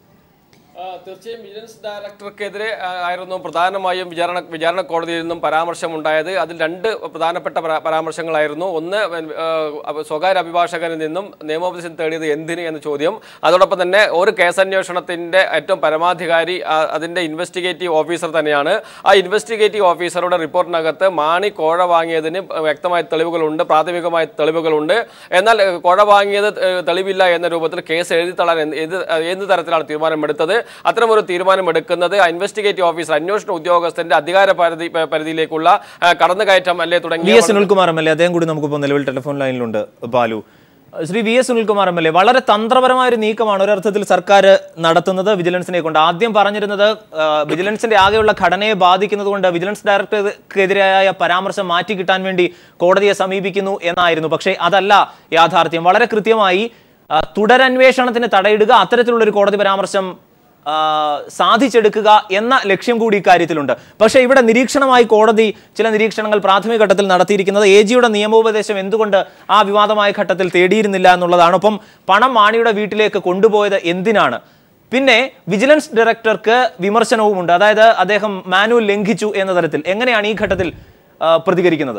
S2: ആ, തീർച്ചയായും വിജിലൻസ് ഡയറക്ടർക്കെതിരെ ആ, ആയിരുന്നു പ്രധാനമായും വിചാരണ വിചാരണ കോടതിയിൽ നിന്നും പരാമർശം ഉണ്ടായത് അതിൽ രണ്ട് പ്രധാനപ്പെട്ട പരാ- പരാമർശങ്ങളായിരുന്നു ഒന്ന് ആ, അഭ- സ്വകാര്യ അഭിഭാഷകനിൽ നിന്നും നിയമോപദേശം തേടിയത് എന്തിന് എന്ന ചോദ്യം അതോടൊപ്പം തന്നെ ഒരു കേസന്വേഷണത്തിന്റെ ഏറ്റവും പരമാധികാരി ആ, അതിന്റെ ഇൻവെസ്റ്റിഗേറ്റീവ് ഓഫീസർ തന്നെയാണ് ആ ഇൻവെസ്റ്റിഗേറ്റീവ് ഓഫീസറുടെ റിപ്പോർട്ടിനകത്ത് മാണി കോഴ വാങ്ങിയതിന് വ്യക്തമായ തെളിവുകളുണ്ട് പ്രാഥമികമായ തെളിവുകളുണ്ട് എന്നാൽ ഏഹ്, കോഴ വാങ്ങിയത് ഏഹ്, തെളിവില്ല എന്ന രൂപത്തിൽ കേസ് എഴുതി തള്ളാൻ എന്ത് ഏത് ഏത് തരത്തിലാണ് തീരുമാനമെടുത്തത് അത്തരമൊരു തീരുമാനമെടുക്കുന്നത് ആ ഇൻവെസ്റ്റിഗേറ്റീവ് ഓഫീസർ അന്വേഷണ ഉദ്യോഗസ്ഥന്റെ അധികാര പരിധി പ- പരിധിയിലേക്കുള്ള ആ, കടന്നുകയറ്റം അല്ലേ
S1: വി
S2: തുടങ്ങിയ
S1: S Sunilkumar M L A അദ്ദേഹം കൂടി നമുക്കിപ്പോൾ നിലവിൽ ടെലിഫോൺ ലൈനിലുണ്ട് Balu Shri V S Sunilkumar M L A വളരെ തന്ത്രപരമായ ഒരു നീക്കമാണ് ഒരർത്ഥത്തിൽ സർക്കാർ നടത്തുന്നത് വിജിലൻസിനെ കൊണ്ട് ആദ്യം പറഞ്ഞിരുന്നത് ആ, വിജിലൻസിന്റെ ആകെയുള്ള ഘടനയെ ബാധിക്കുന്നത് കൊണ്ട് വിജിലൻസ് ഡയറക്ടർക്കെതിരായ പരാമർശം മാറ്റി കിട്ടാൻ വേണ്ടി കോടതിയെ സമീപിക്കുന്നു എന്നായിരുന്നു പക്ഷേ അതല്ല യാഥാർത്ഥ്യം വളരെ കൃത്യമായി ആ, തുടരന്വേഷണത്തിന് തടയിടുക അത്തരത്തിലുള്ള ഒരു കോടതി പരാമർശം ആ, സാധിച്ചെടുക്കുക എന്ന ലക്ഷ്യം കൂടി ഇക്കാര്യത്തിലുണ്ട് പക്ഷേ ഇവിടെ നിരീക്ഷണമായി കോടതി ചില നിരീക്ഷണങ്ങൾ പ്രാഥമിക ഘട്ടത്തിൽ നടത്തിയിരിക്കുന്നത് എ ജിയുടെ നിയമോപദേശം എന്തുകൊണ്ട് ആ വിവാദമായ ഘട്ടത്തിൽ തേടിയിരുന്നില്ല എന്നുള്ളതാണ് ഒപ്പം പണം മാണിയുടെ വീട്ടിലേക്ക് കൊണ്ടുപോയത് എന്തിനാണ് പിന്നെ വിജിലൻസ് ഡയറക്ടർക്ക് വിമർശനവുമുണ്ട് അതായത് അദ്ദേഹം മാനുവൽ ലംഘിച്ചു എന്ന തരത്തിൽ എങ്ങനെയാണ് ഈ ഘട്ടത്തിൽ ആ, പ്രതികരിക്കുന്നത്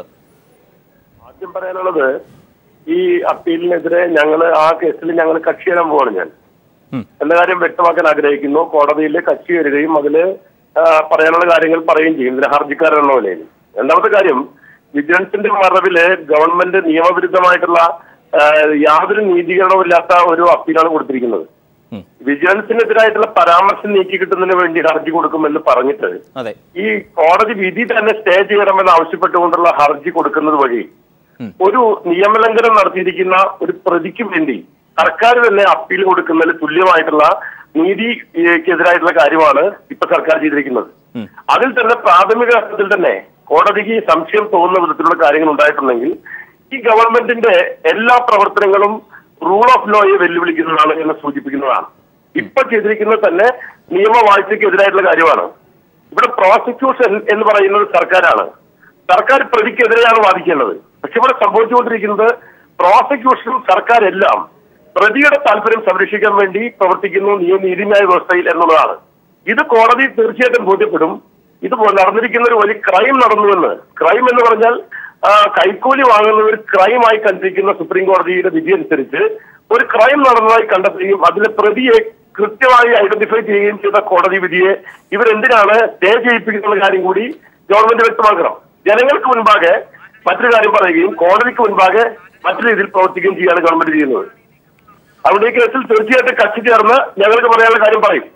S3: ആദ്യം പറയാനുള്ളത് ഈ അപ്പീലിനെതിരെ ഞങ്ങൾ ആ കേസിൽ ഞങ്ങൾ കക്ഷി ചേരാൻ പോവാണ് ഞാൻ
S1: ഉം.
S3: എന്ന കാര്യം വ്യക്തമാക്കാൻ ആഗ്രഹിക്കുന്നു കോടതിയിൽ കക്ഷി വരികയും അതില് ആ, പറയാനുള്ള കാര്യങ്ങൾ പറയുകയും ചെയ്യും ഇതിന് ഹർജിക്കാരെന്ന നിലയിൽ രണ്ടാമത്തെ കാര്യം വിജിലൻസിന്റെ മറവില് ഗവൺമെന്റ് നിയമവിരുദ്ധമായിട്ടുള്ള ആ, യാതൊരു നീതീകരണവും ഇല്ലാത്ത ഒരു അപ്പീലാണ് കൊടുത്തിരിക്കുന്നത്
S1: ഉം.
S3: വിജിലൻസിനെതിരായിട്ടുള്ള പരാമർശം നീക്കി കിട്ടുന്നതിന് വേണ്ടി ഹർജി കൊടുക്കുമെന്ന് പറഞ്ഞിട്ട്
S1: അതെ
S3: ഈ കോടതി വിധി തന്നെ സ്റ്റേ ചെയ്യണമെന്ന് ആവശ്യപ്പെട്ടുകൊണ്ടുള്ള ഹർജി കൊടുക്കുന്നത് വഴി
S1: ഉം.
S3: ഒരു നിയമലംഘനം നടത്തിയിരിക്കുന്ന ഒരു പ്രതിക്ക് വേണ്ടി സർക്കാർ തന്നെ അപ്പീൽ കൊടുക്കുന്നതിൽ തുല്യമായിട്ടുള്ള നീതിക്കെതിരായിട്ടുള്ള കാര്യമാണ് ഇപ്പൊ സർക്കാർ ചെയ്തിരിക്കുന്നത്
S1: ഉം.
S3: അതിൽ തന്നെ പ്രാഥമിക ഘട്ടത്തിൽ തന്നെ കോടതിക്ക് സംശയം തോന്നുന്ന വിധത്തിലുള്ള കാര്യങ്ങൾ ഉണ്ടായിട്ടുണ്ടെങ്കിൽ ഈ ഗവൺമെന്റിന്റെ എല്ലാ പ്രവർത്തനങ്ങളും റൂൾ ഓഫ് ലോയെ വെല്ലുവിളിക്കുന്നതാണ് എന്ന് സൂചിപ്പിക്കുന്നതാണ് ഇപ്പൊ ചെയ്തിരിക്കുന്നത് തന്നെ നിയമവാഴ്ചയ്ക്കെതിരായിട്ടുള്ള കാര്യമാണ് ഇവിടെ പ്രോസിക്യൂഷൻ എന്ന് പറയുന്നത് സർക്കാരാണ് സർക്കാർ പ്രതിക്കെതിരെയാണ് വാദിക്കേണ്ടത് പക്ഷെ ഇവിടെ സംഭവിച്ചുകൊണ്ടിരിക്കുന്നത് പ്രോസിക്യൂഷനും സർക്കാരെല്ലാം പ്രതിയുടെ താല്പര്യം സംരക്ഷിക്കാൻ വേണ്ടി പ്രവർത്തിക്കുന്നു നിയ നീതിന്യായ വ്യവസ്ഥയിൽ എന്നുള്ളതാണ് ഇത് കോടതി തീർച്ചയായിട്ടും ബോധ്യപ്പെടും ഇത് പോ- നടന്നിരിക്കുന്ന ഒരു വലിയ ക്രൈം നടന്നുവെന്ന് ക്രൈം എന്ന് പറഞ്ഞാൽ ആ, കൈക്കൂലി വാങ്ങുന്ന ഒരു ക്രൈമായി കണ്ടിരിക്കുന്ന സുപ്രീം കോടതിയുടെ വിധി അനുസരിച്ച് ഒരു ക്രൈം നടന്നതായി കണ്ടെത്തുകയും അതിലെ പ്രതിയെ കൃത്യമായി ഐഡന്റിഫൈ ചെയ്യുകയും ചെയ്ത കോടതി വിധിയെ ഇവരെന്തിനാണ് സ്റ്റേ ചെയ്യിപ്പിക്കുന്ന കാര്യം കൂടി ഗവൺമെന്റ് വ്യക്തമാക്കണം ജനങ്ങൾക്ക് മുൻപാകെ മറ്റൊരു കാര്യം പറയുകയും കോടതിക്ക് മുൻപാകെ മറ്റൊരു രീതിയിൽ പ്രവർത്തിക്കുകയും ചെയ്യാണ് ഗവൺമെന്റ് ചെയ്യുന്നത് അതുകൊണ്ട് ഈ കേസിൽ തീർച്ചയായിട്ടും കക്ഷി ചേർന്ന് ഞങ്ങൾക്ക് പറയാനുള്ള കാര്യം പറയും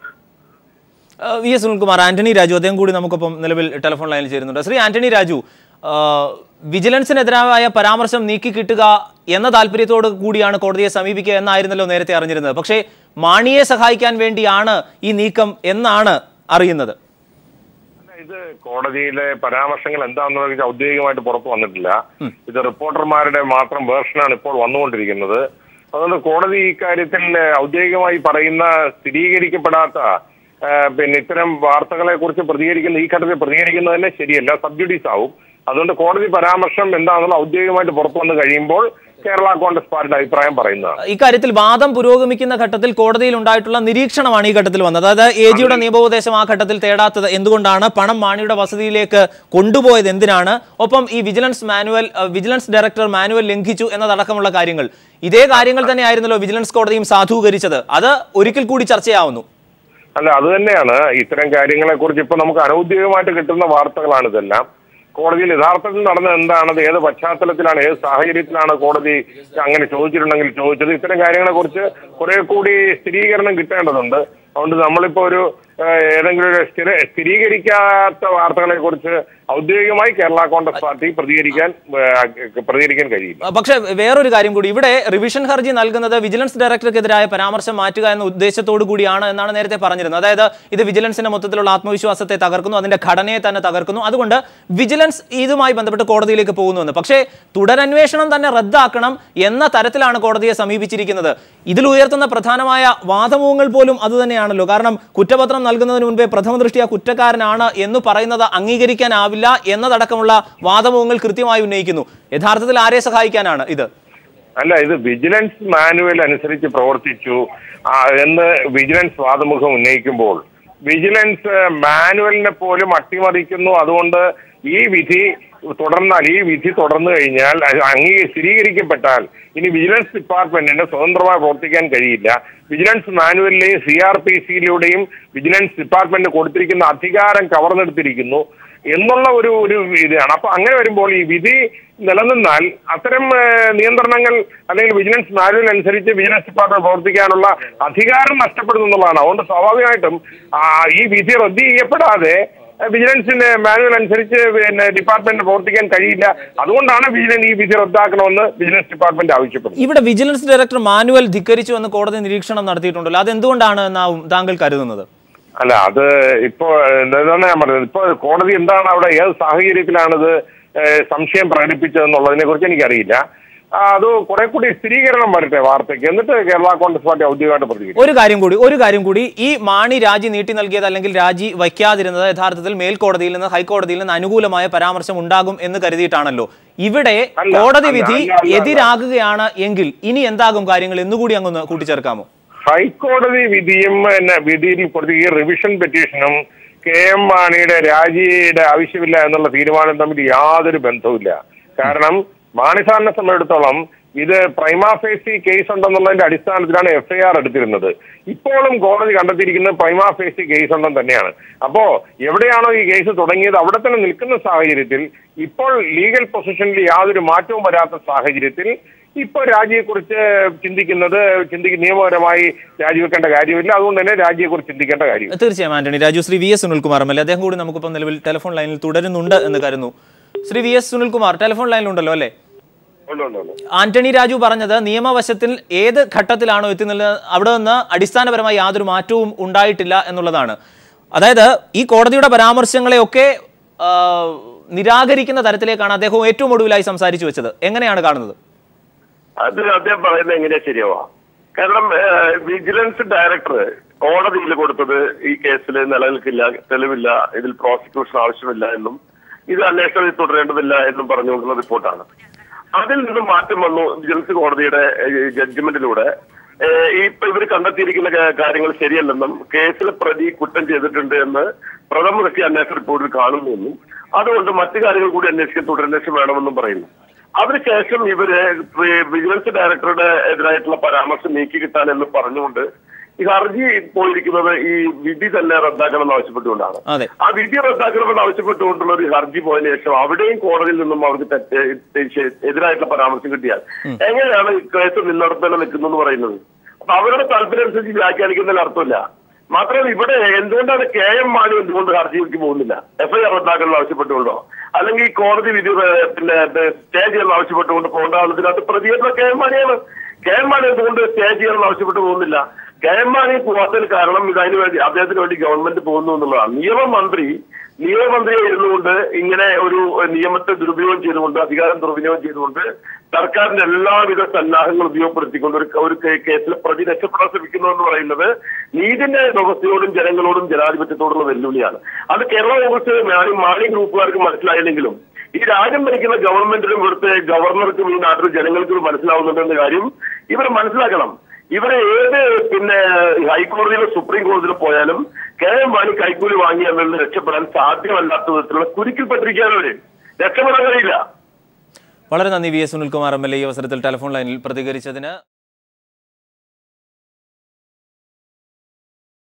S1: ആ, വി എസ് സുനിൽകുമാർ ആന്റണി രാജു അദ്ദേഹം കൂടി നമുക്കൊപ്പം നിലവിൽ ടെലിഫോൺ ലൈനിൽ ചേരുന്നുണ്ട് ശ്രീ ആന്റണി രാജു ആ, വിജിലൻസിനെതിരായ പരാമർശം നീക്കി കിട്ടുക എന്ന താല്പര്യത്തോട് കൂടിയാണ് കോടതിയെ സമീപിക്കുക എന്നായിരുന്നല്ലോ നേരത്തെ അറിഞ്ഞിരുന്നത് പക്ഷേ മാണിയെ സഹായിക്കാൻ വേണ്ടിയാണ് ഈ നീക്കം എന്നാണ് അറിയുന്നത്
S4: ഇത് കോടതിയിലെ പരാമർശങ്ങൾ എന്താണെന്ന് വെച്ചാൽ ഔദ്യോഗികമായിട്ട് പുറത്തു വന്നിട്ടില്ല ഇത് റിപ്പോർട്ടർമാരുടെ മാത്രം വേർഷനാണ് ഇപ്പോൾ വന്നുകൊണ്ടിരിക്കുന്നത് അതുകൊണ്ട് കോടതി ഇക്കാര്യത്തിൽ ഔദ്യോഗികമായി പറയുന്ന സ്ഥിരീകരിക്കപ്പെടാത്ത ആ, പിന്നെ ഇത്തരം വാർത്തകളെ കുറിച്ച് പ്രതികരിക്കുന്ന ഈ ഘട്ടത്തിൽ പ്രതികരിക്കുന്നത് തന്നെ ശരിയല്ല സബ്ജുഡീസ് ആവും അതുകൊണ്ട് കോടതി പരാമർശം എന്താണെന്നുള്ള ഔദ്യോഗികമായിട്ട് പുറത്തു വന്ന് കഴിയുമ്പോൾ കേരള കോൺഗ്രസ് പാർട്ടിയുടെ അഭിപ്രായം പറയുന്നതാണ്
S1: ഇക്കാര്യത്തിൽ വാദം പുരോഗമിക്കുന്ന ഘട്ടത്തിൽ കോടതിയിൽ ഉണ്ടായിട്ടുള്ള നിരീക്ഷണമാണ് ഈ ഘട്ടത്തിൽ വന്നത് അതായത് എ ജിയുടെ നിയമോപദേശം ആ ഘട്ടത്തിൽ തേടാത്തത് എന്തുകൊണ്ടാണ് പണം മാണിയുടെ വസതിയിലേക്ക് കൊണ്ടുപോയത് എന്തിനാണ് ഒപ്പം ഈ വിജിലൻസ് മാനുവൽ അഹ് വിജിലൻസ് ഡയറക്ടർ മാനുവൽ ലംഘിച്ചു എന്നതടക്കമുള്ള കാര്യങ്ങൾ ഇതേ കാര്യങ്ങൾ തന്നെയായിരുന്നല്ലോ വിജിലൻസ് കോടതിയും സാധൂകരിച്ചത് അത് ഒരിക്കൽ കൂടി ചർച്ചയാവുന്നു
S4: അല്ല അത് തന്നെയാണ് ഇത്തരം കാര്യങ്ങളെ കുറിച്ച് ഇപ്പൊ നമുക്ക് അനൗദ്യോഗികമായിട്ട് കിട്ടുന്ന വാർത്തകളാണ് ഇതെല്ലാം കോടതിയിൽ യഥാർത്ഥത്തിൽ നടന്നത് എന്താണത് ഏത് പശ്ചാത്തലത്തിലാണ് ഏത് സാഹചര്യത്തിലാണ് കോടതി അങ്ങനെ ചോദിച്ചിട്ടുണ്ടെങ്കിൽ ചോദിച്ചത് ഇത്തരം കാര്യങ്ങളെ കുറിച്ച് കുറെ കൂടി സ്ഥിരീകരണം കിട്ടേണ്ടതുണ്ട് അതുകൊണ്ട് നമ്മളിപ്പോ ഒരു ഏഹ്, ഏതെങ്കിലും ഒരു സ്ഥിര സ്ഥിരീകരിക്കാത്ത വാർത്തകളെ കുറിച്ച് ഔദ്യോഗികമായി കേരള കോൺഗ്രസ് പാർട്ടി പ്രതികരിക്കാൻ ഏഹ്, പ്രതികരിക്കാൻ കഴിയില്ല
S1: പക്ഷേ വേറൊരു കാര്യം കൂടി ഇവിടെ റിവിഷൻ ഹർജി നൽകുന്നത് വിജിലൻസ് ഡയറക്ടർക്കെതിരായ പരാമർശം മാറ്റുക എന്ന ഉദ്ദേശത്തോടു കൂടിയാണ് എന്നാണ് നേരത്തെ പറഞ്ഞിരുന്നത് അതായത് ഇത് വിജിലൻസിന്റെ മൊത്തത്തിലുള്ള ആത്മവിശ്വാസത്തെ തകർക്കുന്നു അതിന്റെ ഘടനയെ തന്നെ തകർക്കുന്നു അതുകൊണ്ട് വിജിലൻസ് ഇതുമായി ബന്ധപ്പെട്ട് കോടതിയിലേക്ക് പോകുന്നുവെന്ന് പക്ഷേ തുടരന്വേഷണം തന്നെ റദ്ദാക്കണം എന്ന തരത്തിലാണ് കോടതിയെ സമീപിച്ചിരിക്കുന്നത് ഇതിൽ ഉയർത്തുന്ന പ്രധാനമായ വാദമുഖങ്ങൾ പോലും അതുതന്നെയാണല്ലോ കാരണം കുറ്റപത്രം നൽകുന്നതിന് മുൻപേ പ്രഥമ ദൃഷ്ടിയ കുറ്റക്കാരനാണ് എന്ന് പറയുന്നത് അംഗീകരിക്കാനാവില്ല എന്നതടക്കമുള്ള വാദമുഖങ്ങൾ കൃത്യമായി ഉന്നയിക്കുന്നു യഥാർത്ഥത്തിൽ ആരെ സഹായിക്കാനാണ് ഇത്
S4: അല്ല ഇത് വിജിലൻസ് മാനുവൽ അനുസരിച്ച് പ്രവർത്തിച്ചു ആ, എന്ന് വിജിലൻസ് വാദമുഖം ഉന്നയിക്കുമ്പോൾ വിജിലൻസ് മാനുവലിനെ പോലും അട്ടിമറിക്കുന്നു അതുകൊണ്ട് ഈ വിധി തുടർന്നാൽ ഈ വിധി തുടർന്നു കഴിഞ്ഞാൽ അത് അംഗീ സ്ഥിരീകരിക്കപ്പെട്ടാൽ ഇനി വിജിലൻസ് ഡിപ്പാർട്ട്മെന്റിന് സ്വതന്ത്രമായി പ്രവർത്തിക്കാൻ കഴിയില്ല വിജിലൻസ് മാനുവലിലെയും സി ആർ പി സിയിലൂടെയും വിജിലൻസ് ഡിപ്പാർട്ട്മെന്റ് കൊടുത്തിരിക്കുന്ന അധികാരം കവർന്നെടുത്തിരിക്കുന്നു എന്നുള്ള ഒരു ഒരു ഇതാണ് അപ്പൊ അങ്ങനെ വരുമ്പോൾ ഈ വിധി നിലനിന്നാൽ അത്തരം ഏഹ്, നിയന്ത്രണങ്ങൾ അല്ലെങ്കിൽ വിജിലൻസ് മാനുവൽ അനുസരിച്ച് വിജിലൻസ് ഡിപ്പാർട്ട്മെന്റ് പ്രവർത്തിക്കാനുള്ള അധികാരം നഷ്ടപ്പെടുന്നു എന്നുള്ളതാണ് അതുകൊണ്ട് സ്വാഭാവികമായിട്ടും ആ, ഈ വിധി റദ്ദ് ചെയ്യപ്പെടാതെ ഏഹ്, വിജിലൻസിന്റെ മാനുവൽ അനുസരിച്ച് പിന്നെ ഡിപ്പാർട്ട്മെന്റ് പ്രവർത്തിക്കാൻ കഴിയില്ല അതുകൊണ്ടാണ് വിജിലൻസ് ഈ വിധി റദ്ദാക്കണമെന്ന് വിജിലൻസ് ഡിപ്പാർട്ട്മെന്റ് ആവശ്യപ്പെടുന്നത്
S1: ഇവിടെ വിജിലൻസ് ഡയറക്ടർ മാനുവൽ ധിക്കരിച്ചു എന്ന് കോടതി നിരീക്ഷണം നടത്തിയിട്ടുണ്ടല്ലോ അത് എന്തുകൊണ്ടാണ് എന്നാവും താങ്കൾ കരുതുന്നത്
S4: അല്ല അത് ഇപ്പോ എന്താണ് ഞാൻ പറഞ്ഞത് ഇപ്പൊ കോടതി എന്താണ് അവിടെ ഏത് സാഹചര്യത്തിലാണിത് ഏഹ്, സംശയം പ്രകടിപ്പിച്ചതെന്നുള്ളതിനെ കുറിച്ച് എനിക്കറിയില്ല ആ, അത് കുറെ കൂടി സ്ഥിരീകരണം വരട്ടെ വാർത്തയ്ക്ക് എന്നിട്ട് കേരള കോൺഗ്രസ് പാർട്ടി ഔദ്യോഗികമായിട്ട് പ്രതികരിക്കും
S1: ഒരു കാര്യം കൂടി ഒരു കാര്യം കൂടി ഈ മാണി രാജി നീട്ടി നൽകിയത് അല്ലെങ്കിൽ രാജി വയ്ക്കാതിരുന്നത് യഥാർത്ഥത്തിൽ മേൽക്കോടതിയിൽ നിന്ന് ഹൈക്കോടതിയിൽ നിന്ന് അനുകൂലമായ പരാമർശം ഉണ്ടാകും എന്ന് കരുതിയിട്ടാണല്ലോ ഇവിടെ
S4: അല്ല,
S1: കോടതി
S4: അല്ല,
S1: വിധി
S4: അല്ല, അല്ല, അല്ല.
S1: എതിരാകുകയാണ് എങ്കിൽ ഇനി എന്താകും കാര്യങ്ങൾ എന്നുകൂടി അങ്ങൊന്ന് കൂട്ടിച്ചേർക്കാമോ
S4: ഹൈക്കോടതി വിധിയും പിന്നെ വിധിയിൽ കൊടുത്ത ഈ റിവിഷൻ പെറ്റീഷനും കെ എം മാണിയുടെ രാജിയുടെ ആവശ്യമില്ല എന്നുള്ള തീരുമാനം തമ്മിൽ യാതൊരു ബന്ധവുമില്ല കാരണം മാണി സാറിനെ സംബന്ധിച്ചിടത്തോളം ഇത് പ്രൈമാഫേസി കേസ് ഉണ്ടെന്നുള്ളതിന്റെ അടിസ്ഥാനത്തിലാണ് എഫ്ഐആർ എടുത്തിരുന്നത് ഇപ്പോഴും കോടതി കണ്ടെത്തിയിരിക്കുന്നത് പ്രൈമാഫേസി കേസ് ഉണ്ടെന്ന് തന്നെയാണ് അപ്പോ എവിടെയാണോ ഈ കേസ് തുടങ്ങിയത് അവിടെ തന്നെ നിൽക്കുന്ന സാഹചര്യത്തിൽ ഇപ്പോൾ ലീഗൽ പൊസിഷനിൽ യാതൊരു മാറ്റവും വരാത്ത സാഹചര്യത്തിൽ ഇപ്പോൾ രാജിയെക്കുറിച്ച് ചിന്തിക്കുന്നത് ചിന്തിക്ക നിയമപരമായി രാജിവെക്കേണ്ട കാര്യമില്ല അതുകൊണ്ട് തന്നെ രാജിയെക്കുറിച്ച് ചിന്തിക്കേണ്ട കാര്യം
S1: തീർച്ചയായും Antony Raju Shri V S Sunilkumar M L A അദ്ദേഹം കൂടി നമുക്കിപ്പോൾ നിലവിൽ ടെലിഫോൺ ലൈനിൽ തുടരുന്നുണ്ട് എന്ന് കരുതുന്നു Shri V S Sunilkumar telephone ലൈനിലുണ്ടല്ലോ അല്ലേ
S3: ഉണ്ട് ഉണ്ട് ഉണ്ട്
S1: ആന്റണി രാജു പറഞ്ഞത് നിയമവശത്തിൽ ഏത് ഘട്ടത്തിലാണോ എത്തി നിൽക്കുന്നത് അവിടെ നിന്ന് അടിസ്ഥാനപരമായി യാതൊരു മാറ്റവും ഉണ്ടായിട്ടില്ല എന്നുള്ളതാണ് അതായത് ഈ കോടതിയുടെ പരാമർശങ്ങളെയൊക്കെ ആ, നിരാകരിക്കുന്ന തരത്തിലേക്കാണ് അദ്ദേഹം ഏറ്റവും ഒടുവിലായി സംസാരിച്ചു വെച്ചത് എങ്ങനെയാണ് കാണുന്നത്
S3: അത് അദ്ദേഹം പറയുന്നത് എങ്ങനെയാ ശരിയാവാ കാരണം ഏഹ്, വിജിലൻസ് ഡയറക്ടർ കോടതിയിൽ കൊടുത്തത് ഈ കേസിൽ നിലനിൽക്കില്ല തെളിവില്ല ഇതിൽ പ്രോസിക്യൂഷൻ ആവശ്യമില്ല എന്നും ഇത് അന്വേഷണത്തിൽ തുടരേണ്ടതില്ല എന്നും പറഞ്ഞുകൊണ്ടുള്ള റിപ്പോർട്ടാണ് അതിൽ നിന്ന് മാറ്റം വന്നു വിജിലൻസ് കോടതിയുടെ ജഡ്ജ്മെന്റിലൂടെ ഈ ഇപ്പൊ ഇവർ കണ്ടെത്തിയിരിക്കുന്ന കാ- കാര്യങ്ങൾ ശരിയല്ലെന്നും കേസിൽ പ്രതി കുറ്റം ചെയ്തിട്ടുണ്ട് എന്ന് പ്രഥമ ദൃഷ്ടി അന്വേഷണ റിപ്പോർട്ടിൽ കാണുന്നുവെന്നും അതുകൊണ്ട് മറ്റു കാര്യങ്ങൾ കൂടി അന്വേഷിക്കാൻ തുടരന്വേഷണം വേണമെന്നും പറയുന്നു അതിനുശേഷം ഇവര് വിജിലൻസ് ഡയറക്ടറുടെ എതിരായിട്ടുള്ള പരാമർശം നീക്കി കിട്ടാനെന്ന് പറഞ്ഞുകൊണ്ട് ഈ ഹർജി പോയിരിക്കുന്നത് ഈ വിധി തന്നെ റദ്ദാക്കണമെന്ന് ആവശ്യപ്പെട്ടുകൊണ്ടാണ്
S1: അതെ
S3: ആ വിധി റദ്ദാക്കണമെന്ന് ആവശ്യപ്പെട്ടുകൊണ്ടുള്ള ഒരു ഹർജി പോയതിനു ശേഷം അവിടെയും കോടതിയിൽ നിന്നും അവർക്ക് തെറ്റ് തെറ്റ് എതിരായിട്ടുള്ള പരാമർശം കിട്ടിയാൽ എങ്ങനെയാണ് ഈ കേസ് നിന്നടത്തന്നെ നിൽക്കുന്നതെന്ന് പറയുന്നത് അപ്പൊ അവരുടെ താല്പര്യം അനുസരിച്ച് വ്യാഖ്യാനിക്കുന്നതിൽ അർത്ഥമില്ല മാത്രമല്ല ഇവിടെ എന്തുകൊണ്ടാണ് കെ എം മാണി എന്തുകൊണ്ട് ഹർജിക്ക് പോകുന്നില്ല എഫ്ഐആർ റദ്ദാക്കണം ആവശ്യപ്പെട്ടുകൊണ്ടോ അല്ലെങ്കിൽ ഈ കോടതി വിധി ഏഹ്, പിന്നെ സ്റ്റേ ചെയ്യണം ആവശ്യപ്പെട്ടുകൊണ്ട് പോകേണ്ടതാണ് ഇതിനകത്ത് പ്രതികരണം കെ എം മാണിയാണ് കെ എം മാണി എന്തുകൊണ്ട് സ്റ്റേ ചെയ്യണം ആവശ്യപ്പെട്ട് പോകുന്നില്ല കെ എം മാണി പോകാത്തതിന് കാരണം ഇത് അതിന് വേണ്ടി അദ്ദേഹത്തിന് വേണ്ടി ഗവൺമെന്റ് പോകുന്നു എന്നുള്ളതാണ് നിയമമന്ത്രി നിയമമന്ത്രിയെ ഇരുന്നുകൊണ്ട് ഇങ്ങനെ ഒരു നിയമത്തെ ദുരുപയോഗം ചെയ്തുകൊണ്ട് അധികാരം ദുർവിനിയോഗം ചെയ്തുകൊണ്ട് സർക്കാരിന്റെ എല്ലാവിധ സന്നാഹങ്ങളും ഉപയോഗപ്പെടുത്തിക്കൊണ്ട് ഒരു ഒരു കേ- കേസിൽ പ്രതി രക്ഷപ്പെടാൻ ശ്രമിക്കുന്നു എന്ന് പറയുന്നത് നീതിന്യായ വ്യവസ്ഥയോടും ജനങ്ങളോടും ജനാധിപത്യത്തോടുള്ള വെല്ലുവിളിയാണ് അത് കേരള കോൺഗ്രസ് മാണി മാണി ഗ്രൂപ്പുകാർക്ക് മനസ്സിലായില്ലെങ്കിലും ഈ രാജ്യം ഭരിക്കുന്ന ഗവൺമെന്റിനും ഇവിടുത്തെ ഗവർണർക്കും ഈ നാട്ടിലെ ജനങ്ങൾക്കും മനസ്സിലാവുന്നുണ്ടെന്ന കാര്യം ഇവർ മനസ്സിലാക്കണം ഇവരെ ഏത് പിന്നെ ഹൈക്കോടതിയിലോ സുപ്രീം കോടതിയിലോ പോയാലും കെ എം മാണി കൈക്കൂലി വാങ്ങി എന്നുള്ളത് രക്ഷപ്പെടാൻ സാധ്യമല്ലാത്ത വിധത്തിലുള്ള കുരുക്കിൽപ്പെട്ടിരിക്കുകയാണ് അവര് രക്ഷപ്പെടാൻ കഴിയില്ല
S1: വളരെ നന്ദി V S Sunilkumar M L A ഈ അവസരത്തിൽ ടെലിഫോൺ ലൈനിൽ പ്രതികരിച്ചതിന്